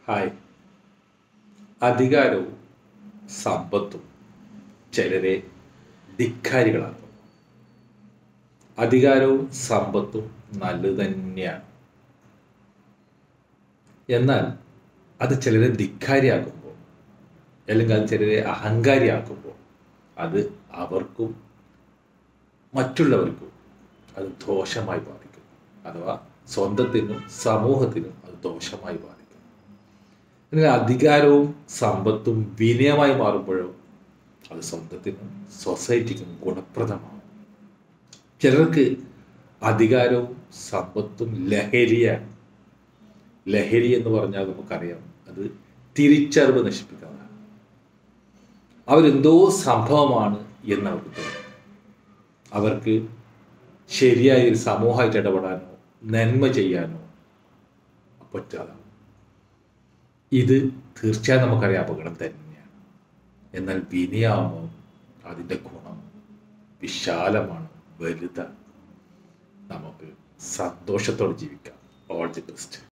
hi അധികാരവും സമ്പത്തും ചിലരെ ധിക്കാരികളാക്കും അധികാരവും സമ്പത്തും നല്ലത് തന്നെയാണ് എന്നാൽ അത് ചിലരെ ധിക്കാരിയാക്കുമ്പോൾ അല്ലെങ്കിൽ അത് ചിലരെ അഹങ്കാരിയാക്കുമ്പോൾ അത് അവർക്കും മറ്റുള്ളവർക്കും അത് ദോഷമായി ബാധിക്കും അഥവാ സ്വന്തത്തിനും സമൂഹത്തിനും അത് ദോഷമായി ബാധിക്കും എന്നാൽ അധികാരവും സമ്പത്തും വിനയമായി മാറുമ്പോഴോ അത് സ്വന്തത്തിനും സൊസൈറ്റിക്കും ഗുണപ്രദമാവും ചിലർക്ക് അധികാരവും സമ്പത്തും ലഹരിയാണ് ലഹരി എന്ന് പറഞ്ഞാൽ നമുക്കറിയാം അത് തിരിച്ചറിവ് നശിപ്പിക്കുന്നതാണ് അവരെന്തോ സംഭവമാണ് എന്ന് അവർക്ക് തോന്നും അവർക്ക് ശരിയായ ഒരു സമൂഹമായിട്ട് ഇടപെടാനോ നന്മ ചെയ്യാനോ പറ്റാതെ ഇത് തീർച്ചയായും നമുക്കറിയാം അപകടം തന്നെയാണ് എന്നാൽ വിനയാകുമ്പോൾ അതിൻ്റെ ഗുണം വിശാലമാണ് വലുതാണ് നമുക്ക് സന്തോഷത്തോടെ ജീവിക്കാം ഓൾ ദി ബെസ്റ്റ്